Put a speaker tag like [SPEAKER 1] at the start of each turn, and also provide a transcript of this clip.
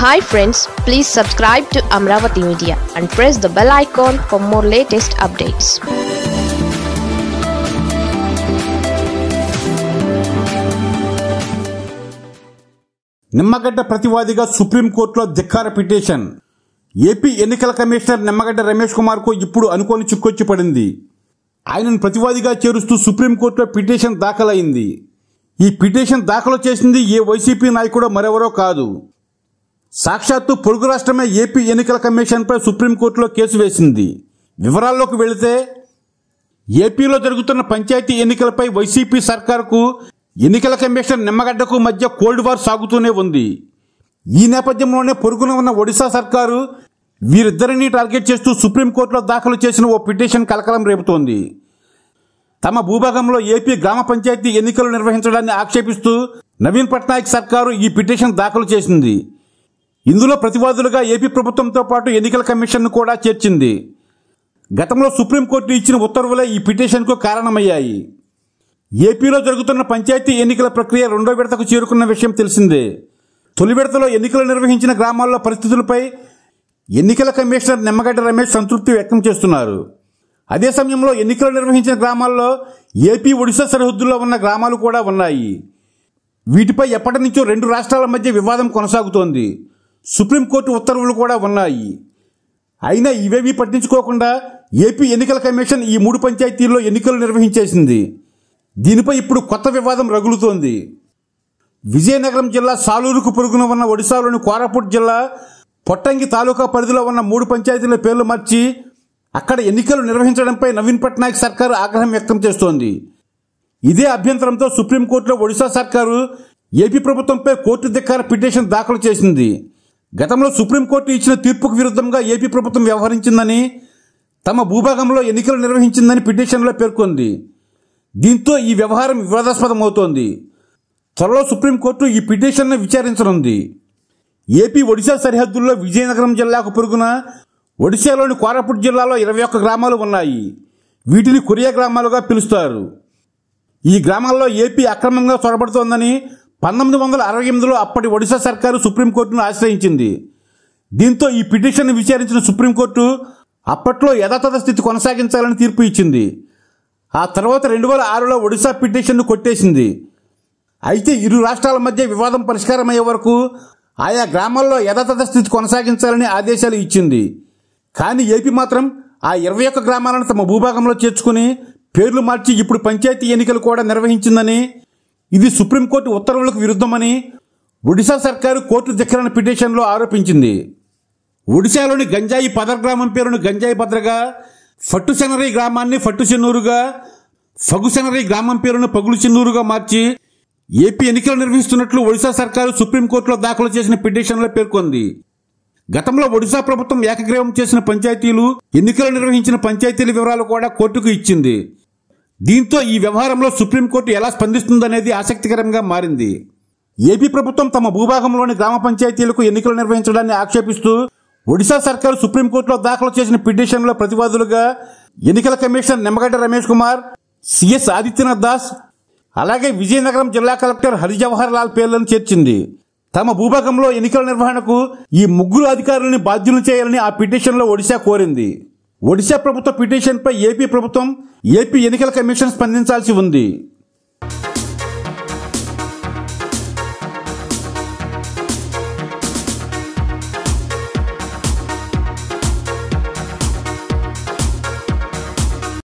[SPEAKER 1] hi friends please subscribe to Amaravati media and press the bell icon for more latest updates
[SPEAKER 2] Nimmagadda ప్రతివాదిగా సుప్రీంకోర్టులో ధిక్కార petition AP ఎన్నికల commissioner Nimmagadda Ramesh కుమార్కు ఇప్పుడు అనుకోని చిక్కొచ్చి పడింది ఆయనను ప్రతివాదిగా చేరుస్తూ సుప్రీంకోర్టులో పిటిషన్ దాఖలైంది ఈ పిటిషన్ దాఖలు చేసింది ఏ వైసీపీ నాయకుడో మరెవరో కాదు సాక్షాత్తు పొరుగు రాష్ట్రమే ఏపీ ఎన్నికల కమిషన్పై సుప్రీంకోర్టులో కేసు వేసింది వివరాల్లోకి వెళితే ఏపీలో జరుగుతున్న పంచాయతీ ఎన్నికలపై వైసీపీ సర్కారుకు ఎన్నికల కమిషన్ నిమ్మగడ్డకు మధ్య కోల్డ్ వార్ సాగుతూనే ఉంది ఈ నేపథ్యంలోనే పొరుగున ఉన్న ఒడిశా సర్కారు వీరిద్దరినీ టార్గెట్ చేస్తూ సుప్రీంకోర్టులో దాఖలు చేసిన ఓ పిటిషన్ కలకలం రేపుతోంది తమ భూభాగంలో ఏపీ గ్రామ పంచాయతీ ఎన్నికలు నిర్వహించడాన్ని ఆక్షేపిస్తూ నవీన్ పట్నాయక్ సర్కారు ఈ పిటిషన్ దాఖలు చేసింది ఇందులో ప్రతివాదులుగా ఏపీ ప్రభుత్వంతో పాటు ఎన్నికల కమిషన్ను కూడా చేర్చింది గతంలో సుప్రీంకోర్టు ఇచ్చిన ఉత్తర్వులే ఈ పిటిషన్కు కారణమయ్యాయి ఏపీలో జరుగుతున్న పంచాయతీ ఎన్నికల ప్రక్రియ రెండో విడతకు చేరుకున్న విషయం తెలిసిందే తొలి విడతలో ఎన్నికలు నిర్వహించిన గ్రామాల్లో పరిస్థితులపై ఎన్నికల కమిషనర్ నిమ్మగడ్డ రమేష్ సంతృప్తి వ్యక్తం చేస్తున్నారు అదే సమయంలో ఎన్నికలు నిర్వహించిన గ్రామాల్లో ఏపీ ఒడిశా సరిహద్దుల్లో ఉన్న గ్రామాలు కూడా ఉన్నాయి వీటిపై ఎప్పటి నుంచో రెండు రాష్ట్రాల మధ్య వివాదం కొనసాగుతోంది సుప్రీంకోర్టు ఉత్తర్వులు కూడా ఉన్నాయి అయినా ఇవేమీ పట్టించుకోకుండా ఏపీ ఎన్నికల కమిషన్ ఈ మూడు పంచాయతీల్లో ఎన్నికలు నిర్వహించేసింది దీనిపై ఇప్పుడు కొత్త వివాదం రగులుతోంది విజయనగరం జిల్లా సాలూరుకు పొరుగున ఉన్న ఒడిశాలోని కోరాపుట్ జిల్లా పొట్టంగి తాలూకా పరిధిలో ఉన్న మూడు పంచాయతీల పేర్లు మార్చి అక్కడ ఎన్నికలు నిర్వహించడంపై నవీన్ పట్నాయక్ సర్కారు ఆగ్రహం వ్యక్తం చేస్తోంది ఇదే అభ్యంతరంతో సుప్రీంకోర్టులో ఒడిశా సర్కారు ఏపీ ప్రభుత్వంపై కోర్టు ధిక్కార పిటిషన్ దాఖలు చేసింది గతంలో సుప్రీంకోర్టు ఇచ్చిన తీర్పుకు విరుద్ధంగా ఏపీ ప్రభుత్వం వ్యవహరించిందని తమ భూభాగంలో ఎన్నికలు నిర్వహించిందని పిటిషన్లో పేర్కొంది దీంతో ఈ వ్యవహారం వివాదాస్పదమవుతోంది త్వరలో సుప్రీంకోర్టు ఈ పిటిషన్ను విచారించనుంది ఏపీ ఒడిశా సరిహద్దుల్లో విజయనగరం జిల్లాకు పొరుగున ఒడిశాలోని కోరాపుట్ జిల్లాలో ఇరవై ఒక్క గ్రామాలు ఉన్నాయి వీటిని కొరియా గ్రామాలుగా పిలుస్తారు ఈ గ్రామాల్లో ఏపీ అక్రమంగా చొరబడుతోందని పంతొమ్మిది వందల అరవై ఎనిమిదిలో అప్పటి ఒడిశా సర్కారు సుప్రీంకోర్టును ఆశ్రయించింది దీంతో ఈ పిటిషన్ విచారించిన సుప్రీంకోర్టు అప్పట్లో యథాతథ స్థితి కొనసాగించాలని తీర్పు ఇచ్చింది ఆ తర్వాత రెండు వేల ఆరులో ఒడిశా పిటిషన్ను కొట్టేసింది అయితే ఇరు రాష్ట్రాల మధ్య వివాదం పరిష్కారమయ్యే వరకు ఆయా గ్రామాల్లో యథాతథ స్థితి కొనసాగించాలని ఆదేశాలు ఇచ్చింది కానీ ఏపీ మాత్రం ఆ ఇరవై ఒక్క గ్రామాలను తమ భూభాగంలో చేర్చుకుని పేర్లు మార్చి ఇప్పుడు పంచాయతీ ఎన్నికలు కూడా నిర్వహించిందని ఇది సుప్రీంకోర్టు ఉత్తర్వులకు విరుద్ధమని ఒడిశా సర్కారు కోర్టు ధిక్కరణ పిటిషన్లో ఆరోపించింది ఒడిశాలోని గంజాయి పదర్ గ్రామం పేరును గంజాయి భద్రగా ఫట్టు సెనరీ గ్రామాన్ని ఫట్టు చెన్నూరుగా ఫగు సెనరీ గ్రామం పేరును పగులు చెన్నూరుగా మార్చి ఏపీ ఎన్నికలు నిర్వహిస్తున్నట్లు ఒడిశా సర్కారు సుప్రీంకోర్టులో దాఖలు చేసిన పిటిషన్లో పేర్కొంది గతంలో ఒడిశా ప్రభుత్వం ఏకగ్రీవం చేసిన పంచాయతీలు ఎన్నికలు నిర్వహించిన పంచాయతీల వివరాలు కూడా కోర్టుకు ఇచ్చింది దీంతో ఈ వ్యవహారంలో సుప్రీంకోర్టు ఎలా స్పందిస్తుందనేది ఆసక్తికరంగా మారింది ఏపీ ప్రభుత్వం తమ భూభాగంలోని గ్రామ పంచాయతీలకు ఎన్నికలు నిర్వహించడాన్ని ఆక్షేపిస్తూ ఒడిశా సర్కారు సుప్రీంకోర్టులో దాఖలు చేసిన పిటిషన్లో ప్రతివాదులుగా ఎన్నికల కమిషనర్ నిమ్మగడ్డ రమేష్ కుమార్ సిఎస్ ఆదిత్యనాథ్ దాస్ అలాగే విజయనగరం జిల్లా కలెక్టర్ హరిజవహర్ లాల్ పేర్లను చేర్చింది తమ భూభాగంలో ఎన్నికల నిర్వహణకు ఈ ముగ్గురు అధికారులను బాధ్యులు చేయాలని ఆ పిటిషన్లో ఒడిశా కోరింది ఒడిశా ప్రభుత్వ పిటిషన్పై ఏపీ ప్రభుత్వం ఏపీ ఎన్నికల కమిషన్ స్పందించాల్సి ఉంది